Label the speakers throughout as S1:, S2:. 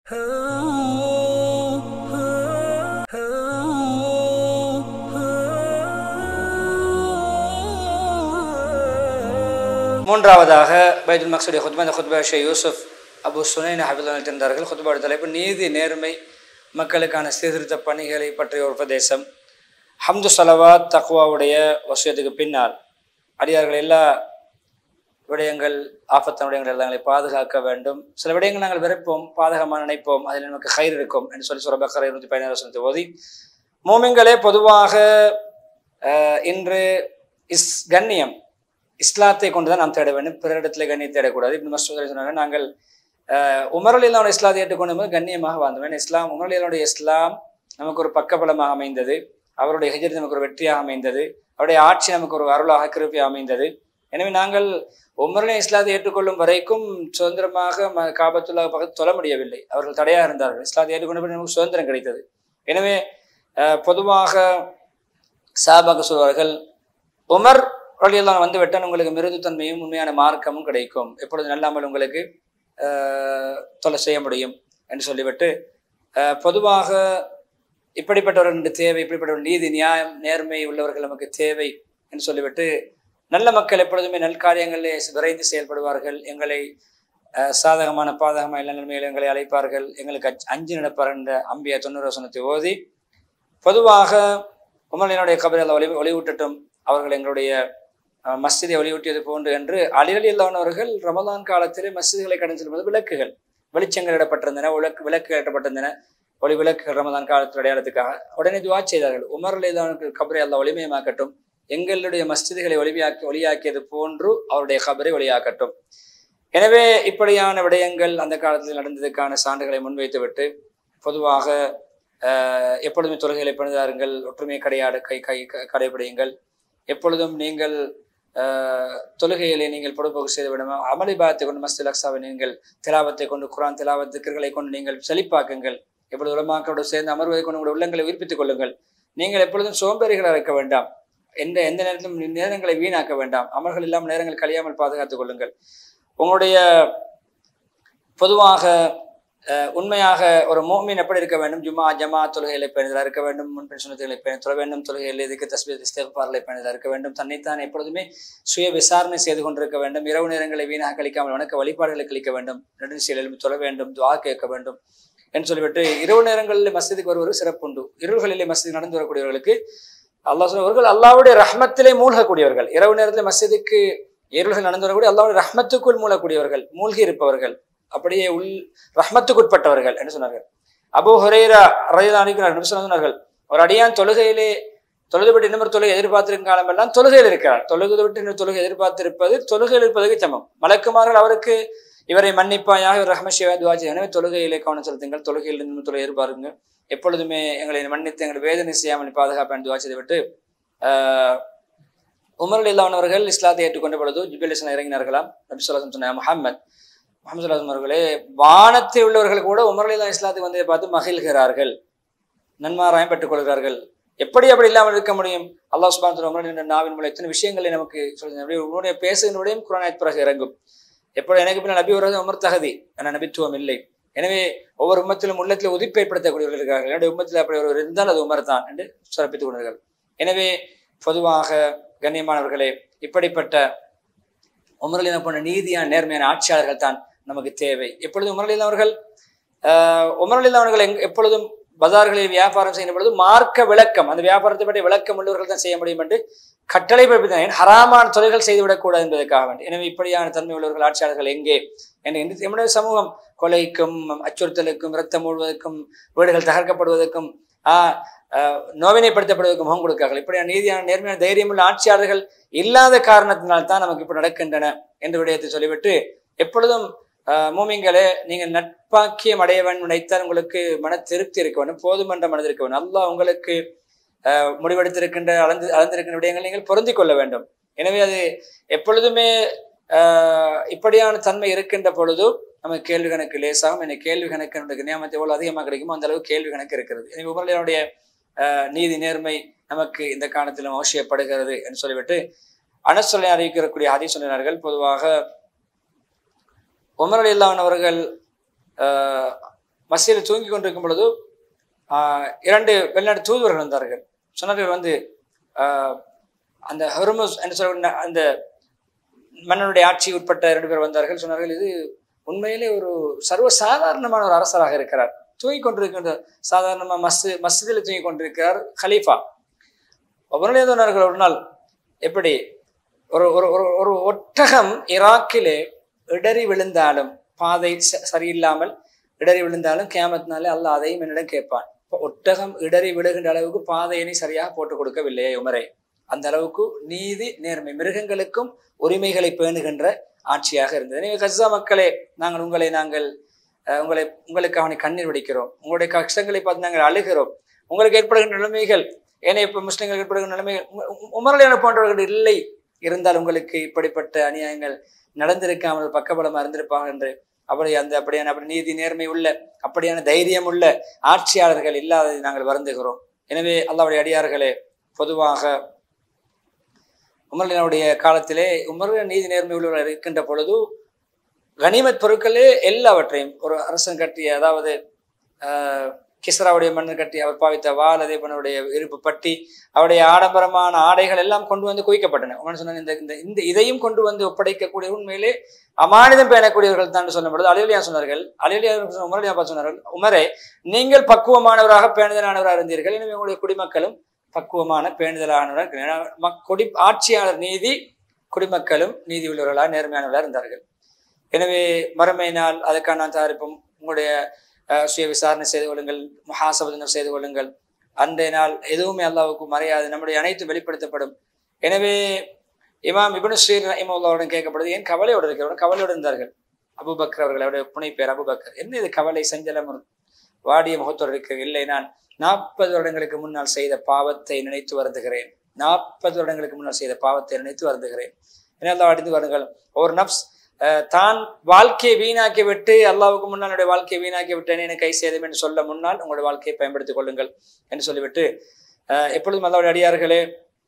S1: மூன்றாவதாக பைதுல் மக்சூடைய ஹுத்பா இந்த ஹுத்பா ஷே யூசுப் அபு சுனைன் ஹபிதுல்லா இருந்தார்கள் ஹுத்பாடு தலைப்பு நீதி நேர்மை மக்களுக்கான சீர்திருத்த பணிகளை பற்றிய ஒரு உபதேசம் ஹம்து சலவாத் தக்வாவுடைய வசியத்துக்கு பின்னால் அடியார்கள் எல்லா விடயங்கள் ஆபத்தான விடயங்கள் எல்லாங்களை பாதுகாக்க வேண்டும் சில விடயங்கள் நாங்கள் வெறுப்போம் பாதகமாக நினைப்போம் அதில் நமக்கு கயிறு இருக்கும் என்று சொல்லி சுரபக்கர் இருநூத்தி பதினாறு வசனத்தை ஓதி மோமிங்களே பொதுவாக அஹ், இன்று இஸ் கண்ணியம் இஸ்லாத்தை கொண்டு தான் நாம் தேட வேண்டும் பிறரிடத்துல கண்ணியம் தேடக்கூடாது இப்படி மசூத் சொன்னாங்க நாங்கள் அஹ், உமர் அலிலான இஸ்லாத்தை ஏற்றுக்கொண்டு போது கண்ணியமாக வாழ்ந்தோம் ஏன்னா இஸ்லாம் உமர் அலிலானுடைய இஸ்லாம் நமக்கு ஒரு பக்கபலமாக அமைந்தது அவருடைய ஹிஜர் நமக்கு ஒரு வெற்றியாக அமைந்தது அவருடைய ஆட்சி நமக்கு ஒரு அருளாக கிருப்பியாக அமைந்தது எனவே நாங்கள் உமரனை இஸ்லாத்தை ஏற்றுக்கொள்ளும் வரைக்கும் சுதந்திரமாக ம காபத்துல்லா பக்கத்து தொழ முடியவில்லை அவர்கள் தடையாக இருந்தார்கள் இஸ்லாத்தை ஏற்றுக்கொண்ட பிறகு நமக்கு சுதந்திரம் கிடைத்தது எனவே அஹ், பொதுவாக சாபாக சொல்வார்கள் உமர் வழியெல்லாம் வந்து விட்டால் உங்களுக்கு மிருதுத்தன்மையும் உண்மையான மார்க்கமும் கிடைக்கும் எப்பொழுது நல்லாமல் உங்களுக்கு அஹ், தொலை செய்ய முடியும் என்று சொல்லிவிட்டு அஹ், பொதுவாக இப்படிப்பட்ட ஒரு ரெண்டு தேவை இப்படிப்பட்ட ஒரு நீதி நியாயம் நேர்மை உள்ளவர்கள் நமக்கு தேவை என்று சொல்லிவிட்டு நல்ல மக்கள் எப்பொழுதுமே நல்காரியங்களிலே விரைந்து செயல்படுவார்கள் எங்களை அஹ், சாதகமான பாதகமான எல்லா நிலைமையில் எங்களை அழைப்பார்கள் எங்களுக்கு அஞ்சு- அஞ்சு நடப்பார் என்ற அம்பிய தொண்ணூறு வசனத்தை ஓதி பொதுவாக உமரலினுடைய கபரில் ஒளி ஒளிவூட்டட்டும் அவர்கள் எங்களுடைய அஹ், மஸ்ஜிதை ஒளிவூட்டியது போன்று என்று அலிரலி இல்லாதவர்கள் ரமதான் காலத்திலே மஸ்ஜிதுகளை கடந்து செல்வது விளக்குகள் வெளிச்சங்கள் இடப்பட்டிருந்தன விளக்கு விளக்குகள் இடப்பட்டிருந்தன ஒளி விளக்குகள் ரமதான் காலத்தில் அடையாளத்துக்காக உடனே துவா செய்தார்கள் உமர் அலிதானுக்கு கபரை அல்ல ஒளிமயமாக்கட்டும் எங்களுடைய மஸ்ஜிதுகளை ஒளிமையாக்கி ஒளியாக்கியது போன்று அவருடைய கபரை ஒளியாக்கட்டும் எனவே இப்படியான விடயங்கள் அந்த காலத்தில் நடந்ததுக்கான சான்றுகளை முன்வைத்துவிட்டு பொதுவாக அஹ், எப்பொழுதுமே தொழுகைகளை பணிதாருங்கள் ஒற்றுமை கடையாடு கை கை க- கடைபிடியுங்கள் எப்பொழுதும் நீங்கள் அஹ், தொழுகையிலே நீங்கள் பொறுப்போக்கு செய்து விடும் அமளி பாகத்தை கொண்டு மஸ்து லக்ஸாவை நீங்கள் திலாவத்தை கொண்டு குரான் திலாவத் திக்கர்களை கொண்டு நீங்கள் செழிப்பாக்குங்கள் எப்பொழுது உலமாக்களோடு சேர்ந்து அமர்வதை கொண்டு உங்களுடைய உள்ளங்களை உயிர்ப்பித்துக் கொள்ளுங்கள் நீங்கள் எப்பொழுதும் சோம்பேறிகளாக இருக்க வேண்டாம் எந்த எந்த நேரத்திலும் நேரங்களை வீணாக்க வேண்டாம் அமல்கள் இல்லாமல் நேரங்கள் கழியாமல் பாதுகாத்துக் கொள்ளுங்கள் உங்களுடைய பொதுவாக அஹ், உண்மையாக ஒரு மோமின் எப்படி இருக்க வேண்டும் ஜுமா ஜமா தொழுகைகளை பேணுதலாக இருக்க வேண்டும் முன்பின் சுனத்துகளை பேண தொழ வேண்டும் தொழுகையில் இதுக்கு தஸ்பீத் இஸ்தேபார்களை பேணுதலாக இருக்க வேண்டும் தன்னைத்தான் எப்பொழுதுமே சுய விசாரணை செய்து கொண்டிருக்க வேண்டும் இரவு நேரங்களை வீணாக கழிக்காமல் வணக்க வழிபாடுகளை கழிக்க வேண்டும் நெடுஞ்சியில் எழுப்பி தொழ வேண்டும் துவா கேட்க வேண்டும் என்று சொல்லிவிட்டு இரவு நேரங்களில் மஸ்ஜிதுக்கு வருவது சிறப்புண்டு இருள்களிலே மஸ்ஜித் நடந்து வரக்கூடியவர்களுக்கு அல்லாஹ் சொல்லுவார்கள் அல்லாவுடைய ரஹ்மத்திலே மூழ்கக்கூடியவர்கள் இரவு நேரத்தில் மஸ்ஜிதுக்கு இருள்கள் நடந்து வரக்கூடிய அல்லாவுடைய ரஹ்மத்துக்குள் மூழக்கூடியவர்கள் மூழ்கி இருப்பவர்கள் அப்படியே உள் ரஹ்மத்துக்குட்பட்டவர்கள் என்று சொன்னார்கள் அபு ஹுரேரா ரயிலானிக்கிறார் சொன்னார்கள் ஒரு அடியான் தொழுகையிலே தொழுது விட்டு இன்னொரு தொழுகை எதிர்பார்த்திருக்கும் காலமெல்லாம் தொழுகையில் இருக்கிறார் தொழுது விட்டு இன்னொரு தொழுகை எதிர்பார்த்திருப்பது தொழுகையில் இருப்பதற்கு சமம் மலக்குமார்கள் அவருக்கு இவரை மன்னிப்பாயாக இவர் ரஹ்மஷிவா துவாஜி எனவே தொழுகையிலே கவனம் செலுத்துங்கள் தொழுகையில் இருந்து தொழுகை எதிர்பாருங்க எப்பொழுதுமே எங்களை மன்னித்து எங்களை வேதனை செய்யாமல் பாதுகாப்பேன் துவா செய்து விட்டு ஆஹ், உமர் இல்லாதவர்கள் இஸ்லாத்தை ஏற்றுக்கொண்ட பொழுது ஜிபில் இஸ்லாம் இறங்கினார்களாம் நபி சொல்லாசம் சொன்ன முஹம்மத் முகமது சொல்லாசம் அவர்களே வானத்தில் உள்ளவர்கள் கூட உமர் இல்லா இஸ்லாத்துக்கு வந்ததை பார்த்து மகிழ்கிறார்கள் நன்மாராயம் பெற்றுக் கொள்கிறார்கள் எப்படி அப்படி இல்லாமல் இருக்க முடியும் அல்லாஹ் சுபான் உமர் என்ற நாவின் மூலம் எத்தனை விஷயங்களை நமக்கு சொல்லுங்க அப்படி உன்னுடைய பேசுகின்றதையும் குரானாயத் பிறகு இறங்கும் எப்படி எனக்கு பின்னால் நபி வருவது உமர் தகுதி என நபித்துவம் இல்லை எனவே ஒவ்வொரு உம்மத்திலும் உள்ளத்தில் உதிப்பு ஏற்படுத்தக்கூடியவர்கள் இருக்கிறார்கள் என்னுடைய உம்மத்தில் அப்படி ஒருவர் இருந்தால் அது உமர் தான் என்று சிறப்பித்துக் கொண்டார்கள் எனவே பொதுவாக கண்ணியமானவர்களே இப்படிப்பட்ட உமரலின போன்ற நீதியான நேர்மையான ஆட்சியாளர்கள் தான் நமக்கு தேவை எப்பொழுதும் உமரலின் அவர்கள் உமரலின் அவர்கள் எங் எப்பொழுதும் பஜார்களில் வியாபாரம் செய்யும் பொழுது மார்க்க விளக்கம் அந்த வியாபாரத்தை பற்றி விளக்கம் உள்ளவர்கள் தான் செய்ய முடியும் என்று கட்டளை பிறப்பித்தனர் ஹராமான தொழில்கள் செய்துவிடக்கூடாது என்பதற்காக வேண்டி எனவே இப்படியான தன்மை உள்ளவர்கள் ஆட்சியாளர்கள் எங்கே என்று இன்று நம்முடைய சமூகம் கொலைக்கும் அச்சுறுத்தலுக்கும் இரத்தம் மூழ்வதற்கும் வீடுகள் தகர்க்கப்படுவதற்கும் ஆஹ் ஆஹ் நோவினைப்படுத்தப்படுவதற்கு முகம் கொடுக்கிறார்கள் இப்படியான நீதியான நேர்மையான தைரியமுள்ள ஆட்சியாளர்கள் இல்லாத காரணத்தினால் தான் நமக்கு இப்படி நடக்கின்றன என்று விடயத்தை சொல்லிவிட்டு எப்பொழுதும் ஆஹ் மூமிங்களே நீங்கள் நட்பாக்கியம் அடைய வேண்டும் நினைத்தால் உங்களுக்கு மன திருப்தி இருக்க வேண்டும் போதுமன்ற மனது இருக்க வேண்டும் அல்லாஹ் உங்களுக்கு ஆஹ் முடிவெடுத்திருக்கின்ற அளந்து அளந்திருக்கின்ற விடயங்கள் நீங்கள் பொருந்திக் கொள்ள வேண்டும் எனவே அது எப்பொழுதுமே ஆஹ் இப்படியான தன்மை இருக்கின்ற பொழுது நமக்கு கேள்வி கணக்கு லேசாகும் எனக்கு கேள்வி கணக்கு என்னுடைய நியமத்தை எவ்வளவு அதிகமாக கிடைக்குமோ அந்த அளவு கேள்வி கணக்கு இருக்கிறது எனவே உமரலினுடைய ஆஹ் நீதி நேர்மை நமக்கு இந்த காலத்திலும் அவசியப்படுகிறது என்று சொல்லிவிட்டு அனசொல்லை அறிவிக்கக்கூடிய ஹதீஸ் சொன்னார்கள் பொதுவாக உமர் அலில்லான் அவர்கள் ஆஹ், மசீதில் தூங்கி கொண்டிருக்கும் பொழுது ஆஹ், இரண்டு வெளிநாட்டு தூதுவர்கள் வந்தார்கள் சொன்னார்கள் வந்து ஆஹ், அந்த ஹெர்மஸ் என்று சொல்ல அந்த மன்னனுடைய ஆட்சி உட்பட்ட இரண்டு பேர் வந்தார்கள் சொன்னார்கள் இது உண்மையிலே ஒரு சர்வ சாதாரணமான ஒரு அரசராக இருக்கிறார் தூங்கிக் கொண்டிருக்கின்ற சாதாரணமாக மஸ்து மஸ்ஜிதில் தூங்கிக் கொண்டிருக்கிறார் ஹலீஃபா அவர்களே சொன்னார்கள் ஒரு நாள் எப்படி ஒரு ஒரு ஒரு ஒரு ஒட்டகம் ஈராக்கிலே இடறி விழுந்தாலும் பாதை ச- சரியில்லாமல் இடறி விழுந்தாலும் கேமத்தினாலே அல்லாஹ் அதையும் என்னிடம் கேட்பான் இப்போ ஒட்டகம் இடறி விழுகின்ற அளவுக்கு பாதையினை சரியாக போட்டு கொடுக்கவில்லையே உமரே அந்த அளவுக்கு நீதி நேர்மை மிருகங்களுக்கும் உரிமைகளை பேணுகின்ற ஆட்சியாக இருந்தது எனவே கஸ்ஸா மக்களே நாங்கள் உங்களை நாங்கள் அஹ், உங்களை உங்களுக்காக கண்ணீர் வடிக்கிறோம் உங்களுடைய கஷ்டங்களை பார்த்து நாங்கள் அழுகிறோம் உங்களுக்கு ஏற்படுகின்ற நிலைமைகள் ஏன்னா இப்போ முஸ்லிம்களுக்கு ஏற்படுகின்ற நிலைமைகள் உ- உ- உமரலியான போன்றவர்கள் இல்லை இருந்தால் உங்களுக்கு இப்படிப்பட்ட அநியாயங்கள் நடந்திருக்காமல் பக்கபலமாக இருந்திருப்பாங்க என்று அப்படி அந்த அப்படியான அப்படி நீதி நேர்மை உள்ள அப்படியான தைரியம் உள்ள ஆட்சியாளர்கள் இல்லாததை நாங்கள் வருந்துகிறோம் எனவே அல்லாவுடைய அடியார்களே பொதுவாக உமரலினுடைய காலத்திலே உமர் நீதி நேர்மை உள்ளவர்கள் இருக்கின்ற பொழுது கனிமத் பொருட்களே எல்லாவற்றையும் ஒரு அரசன் கட்டிய அதாவது ஆஹ், கிஸ்ராவுடைய மன்னர் கட்டி அவர் பாவித்த வால் அதே பண்ணவுடைய இருப்பு பட்டி அவருடைய ஆடம்பரமான ஆடைகள் எல்லாம் கொண்டு வந்து குவிக்கப்பட்டன உமர் சொன்னாங்க இந்த இந்த இந்த இதையும் கொண்டு வந்து ஒப்படைக்கக்கூடிய உண்மையிலே அமானிதம் பேணக்கூடியவர்கள் தான் சொல்லப்படுது அலிலியா சொன்னார்கள் அலிலியா உமரலியா பார்த்து சொன்னார்கள் உமரே நீங்கள் பக்குவமானவராக பேணுதலானவராக இருந்தீர்கள் எனவே உங்களுடைய குடிமக்களும் பக்குவமான பேணுதலானவராக இருக்கிறார்கள். மக்- குடி ஆட்சியாளர் நீதி குடிமக்களும் நீதி உள்ளவர்களாக நேர்மையானவர்களாக இருந்தார்கள் எனவே மறுமை நாள் அதுக்கான நான் தயாரிப்பும் உங்களுடைய அஹ், சுய விசாரணை செய்து கொள்ளுங்கள் மகாசபதனம் செய்து கொள்ளுங்கள் அன்றைய நாள் எதுவுமே அல்லாவுக்கு மறையாது நம்முடைய அனைத்து வெளிப்படுத்தப்படும் எனவே இமாம் இப்னு ஸ்ரீர் ரஹிமவுல்லாவுடன் கேட்கப்படுது ஏன் கவலையோடு இருக்கிறவங்க கவலையோடு இருந்தார்கள் அபுபக்கர் அவர்கள் அவருடைய புனை பேர் அபுபக்கர் என்ன இது கவலை செஞ்சலம் வாடிய முகத்தோடு இருக்க இல்லை நான் நாற்பது வருடங்களுக்கு முன்னால் செய்த பாவத்தை நினைத்து வருந்துகிறேன் நாற்பது வருடங்களுக்கு முன்னால் செய்த பாவத்தை நினைத்து வருந்துகிறேன் என்ன அடிந்து வருங்கள் ஒரு நப்ஸ் அஹ், தான் வாழ்க்கையை வீணாக்கி விட்டு அல்லாவுக்கு முன்னால் என்னுடைய வாழ்க்கையை வீணாக்கி விட்டேன் எனக்கு கை சேதம் என்று சொல்ல முன்னால் உங்களுடைய வாழ்க்கையை பயன்படுத்திக் கொள்ளுங்கள் என்று சொல்லிவிட்டு அஹ், எப்பொழுதும் அல்லாவுடைய அடியார்களே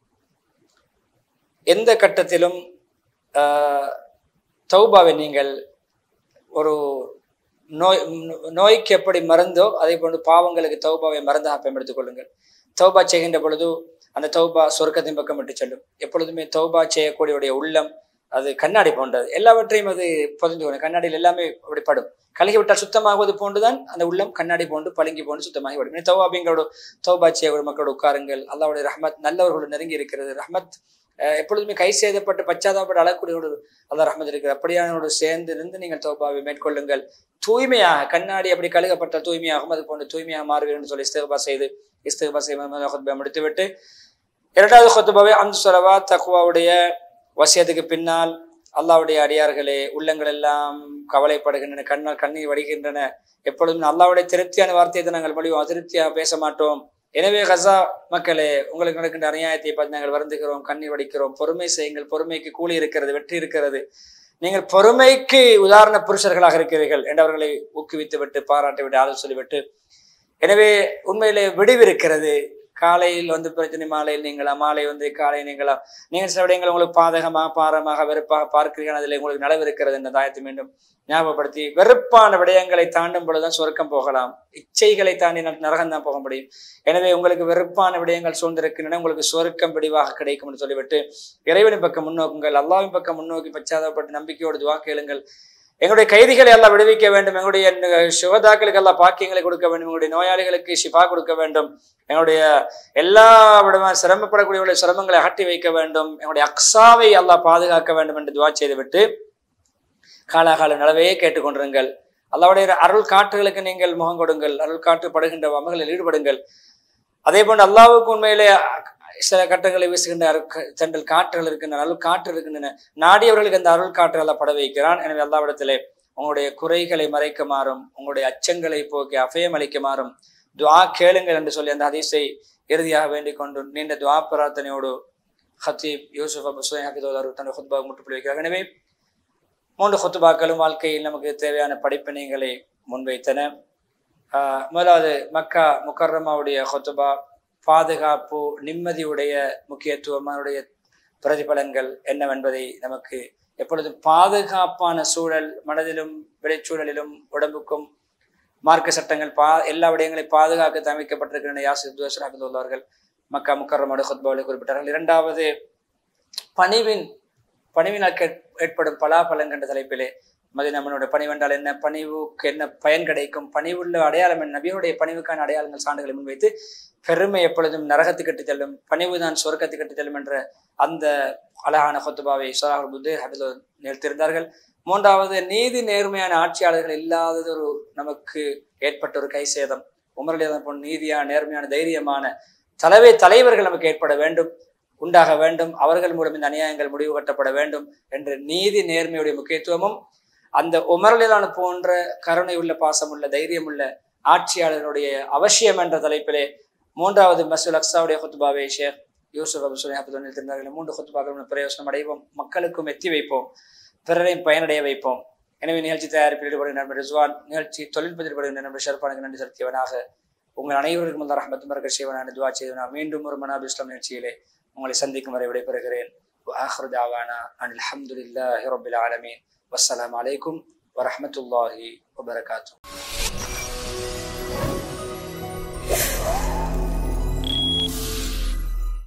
S1: எந்த கட்டத்திலும் ஆஹ், தௌபாவை நீங்கள் ஒரு நோய் நோய்க்கு எப்படி மருந்தோ அதே போன்று பாவங்களுக்கு தௌபாவை மருந்தாக பயன்படுத்திக் கொள்ளுங்கள் தௌபா செய்கின்ற பொழுது அந்த தௌபா சொர்க்கத்தின் பக்கம் விட்டு செல்லும் எப்பொழுதுமே தௌபா செய்யக்கூடியவுடைய உள்ளம் அது கண்ணாடி போன்றது எல்லாவற்றையும் அது புதஞ்சு கொள்ளும் கண்ணாடியில் எல்லாமே அப்படி படும் கலகி விட்டால் சுத்தமாகுவது போன்றுதான் அந்த உள்ளம் கண்ணாடி போன்று பழுங்கி போன்று சுத்தமாகி விடும் தௌபாபிங்களோட தௌபா செய்யக்கூடிய மக்களோட உட்காருங்கள் அல்லாவுடைய ரஹ்மத் நல்லவர்களோடு நெருங்கி இருக்கிறது ரஹ்மத் அஹ், எப்பொழுதுமே கை சேதப்பட்டு பச்சாதாப்பட்டு அழக்கூடியோடு அல்லா ரஹ்மத் இருக்கிறது அப்படியானோடு சேர்ந்து இருந்து நீங்கள் தௌபாவை மேற்கொள்ளுங்கள் தூய்மையாக கண்ணாடி அப்படி கழுகப்பட்ட தூய்மையாகும் அது போன்று தூய்மையாக மாறுவீர்கள் என்று சொல்லி இஸ்திகபா செய்து இஸ்திகபா செய்து முடித்துவிட்டு இரண்டாவது கொத்துபாவை அந்த சொல்லவா தக்குவாவுடைய வசியத்துக்கு பின்னால் அல்லாவுடைய அடியார்களே உள்ளங்கள் எல்லாம் கவலைப்படுகின்றன கண்ணால் கண்ணீர் வடிகின்றன எப்பொழுதும் அல்லாவுடைய திருப்தியான வார்த்தையை தான் நாங்கள் மொழிவோம் அதிருப்தியாக பேச மாட்டோம் எனவே கசா மக்களே உங்களுக்கு நடக்கின்ற அநியாயத்தை பார்த்து நாங்கள் வருந்துகிறோம் கண்ணீர் வடிக்கிறோம் பொறுமை செய்யுங்கள் பொறுமைக்கு கூலி இருக்கிறது வெற்றி இருக்கிறது நீங்கள் பொறுமைக்கு உதாரண புருஷர்களாக இருக்கிறீர்கள் என்றவர்களை ஊக்குவித்து விட்டு பாராட்டி விட்டு ஆதரவு சொல்லிவிட்டு எனவே உண்மையிலே விடிவு இருக்கிறது காலையில் வந்து பிரச்சனை மாலையில் நீங்களா மாலை வந்து காலை நீங்களா நீங்கள் சில விடயங்கள் உங்களுக்கு பாதகமாக பாரமாக வெறுப்பாக பார்க்கிறீர்கள் அதில் உங்களுக்கு நலவு இருக்கிறது என்ற தாயத்தை மீண்டும் ஞாபகப்படுத்தி வெறுப்பான விடயங்களை தாண்டும் பொழுதுதான் சொர்க்கம் போகலாம் இச்சைகளை தாண்டி ந- நரகம் தான் போக முடியும் எனவே உங்களுக்கு வெறுப்பான விடயங்கள் சூழ்ந்திருக்கின்றன உங்களுக்கு சொர்க்கம் பிடிவாக கிடைக்கும் என்று சொல்லிவிட்டு இறைவனின் பக்கம் முன்னோக்குங்கள் அல்லாவின் பக்கம் முன்னோக்கி பச்சாதாபப்பட்டு நம்பிக்கையோடு துவா கேளுங்கள் எங்களுடைய கைதிகளை எல்லாம் விடுவிக்க வேண்டும் எங்களுடைய சுகதாக்களுக்கு எல்லாம் பாக்கியங்களை கொடுக்க வேண்டும் எங்களுடைய நோயாளிகளுக்கு ஷிஃபா கொடுக்க வேண்டும் எங்களுடைய எல்லா விடமான சிரமப்படக்கூடியவர்களுடைய சிரமங்களை அகற்றி வைக்க வேண்டும் எங்களுடைய அக்ஸாவை அல்லாஹ் பாதுகாக்க வேண்டும் என்று துவா செய்துவிட்டு காலாகால நிலவையே கேட்டுக்கொண்டிருங்கள் அல்லாவுடைய அருள் காற்றுகளுக்கு நீங்கள் முகம் கொடுங்கள் அருள் காற்று படுகின்ற அமல்களில் ஈடுபடுங்கள் அதே போன்று அல்லாவுக்கு உண்மையிலே சில கட்டங்களை வீசுகின்ற அருள் தண்டல் காற்றுகள் இருக்கின்றன அருள் காற்று இருக்கின்றன நாடியவர்களுக்கு அந்த அருள் காற்று எல்லாம் பட வைக்கிறான் எனவே அல்லாவிடத்திலே உங்களுடைய குறைகளை மறைக்குமாறும் உங்களுடைய அச்சங்களை போக்கி அபயம் அளிக்குமாறும் துவா கேளுங்கள் என்று சொல்லி அந்த ஹதீஸை இறுதியாக வேண்டிக் கொண்டு நீண்ட துவா பிரார்த்தனையோடு ஹத்தீப் யூசுப் அபு சுயம் ஹபிதோதர் தன்னுடைய ஹுத்பா முற்றுப்புள்ளி வைக்கிறார் எனவே மூன்று ஹுத்துபாக்களும் வாழ்க்கையில் நமக்கு தேவையான படிப்பினைகளை முன்வைத்தன ஆஹ் முதலாவது மக்கா முக்கர்ரமாவுடைய ஹொத்துபா பாதுகாப்பு நிம்மதியுடைய முக்கியத்துவம் அதனுடைய பிரதிபலன்கள் என்னவென்பதை நமக்கு எப்பொழுதும் பாதுகாப்பான சூழல் மனதிலும் விளைச்சூழலிலும் உடம்புக்கும் மார்க்க சட்டங்கள் பா எல்லா விடயங்களையும் பாதுகாக்க அமைக்கப்பட்டிருக்கிற யாசிர் துவசர் அவர்கள் மக்கா முக்கரமோட ஹுத்பாவில் குறிப்பிட்டார்கள் இரண்டாவது பணிவின் பணிவினால் கேட்- ஏற்படும் பலாபலன் என்ற தலைப்பிலே மதி நம்மளுடைய பணிவென்றால் என்ன பணிவுக்கு என்ன பயன் கிடைக்கும் பணிவுள்ள அடையாளம் என்ன நபியுடைய பணிவுக்கான அடையாளங்கள் சான்றுகளை முன்வைத்து பெருமை எப்பொழுதும் நரகத்துக்கு கட்டி செல்லும் பணிவு தான் சொர்க்கத்துக்கு கட்டி செல்லும் என்ற அந்த அழகான ஹொத்துபாவை சலாஹ் புத்தே ஹபில் நிறுத்தியிருந்தார்கள் மூன்றாவது நீதி நேர்மையான ஆட்சியாளர்கள் இல்லாதது ஒரு நமக்கு ஏற்பட்ட ஒரு கை சேதம் உமரலியாதன் போன்ற நீதியான நேர்மையான தைரியமான தலைமை தலைவர்கள் நமக்கு ஏற்பட வேண்டும் உண்டாக வேண்டும் அவர்கள் மூலம் இந்த அநியாயங்கள் முடிவு கட்டப்பட வேண்டும் என்ற நீதி நேர்மையுடைய முக்கியத்துவமும் அந்த உமரலிலான போன்ற கருணை உள்ள பாசம் உள்ள தைரியம் உள்ள ஆட்சியாளர்களுடைய அவசியம் என்ற தலைப்பிலே மூன்றாவது மசூல் அக்ஸாவுடைய ஹுத்பாவை ஷேக் யூசுப் அபு சுலை அப்துல் நிறுத்திருந்தார்கள் மூன்று ஹுத்பாக்களும் பிரயோசனம் அடைவோம் மக்களுக்கும் எத்தி வைப்போம் பிறரையும் பயனடைய வைப்போம் எனவே நிகழ்ச்சி தயாரிப்பில் ஈடுபடுகிற நண்பர் ரிஸ்வான் நிகழ்ச்சி தொழில்நுட்பத்தில் ஈடுபடுகிற நண்பர் ஷர்பானுக்கு நன்றி செலுத்தியவனாக உங்கள் அனைவருக்கும் முதல் ரஹமத்து மரக செய்வனான துவா செய்வனா மீண்டும் ஒரு மனாபி இஸ்லாம் நிகழ்ச்சியிலே உங்களை சந்திக்கும் வரை விடைபெறுகிறேன் وآخر دعوانا أن الحمد لله رب العالمين والسلام عليكم ورحمة الله وبركاته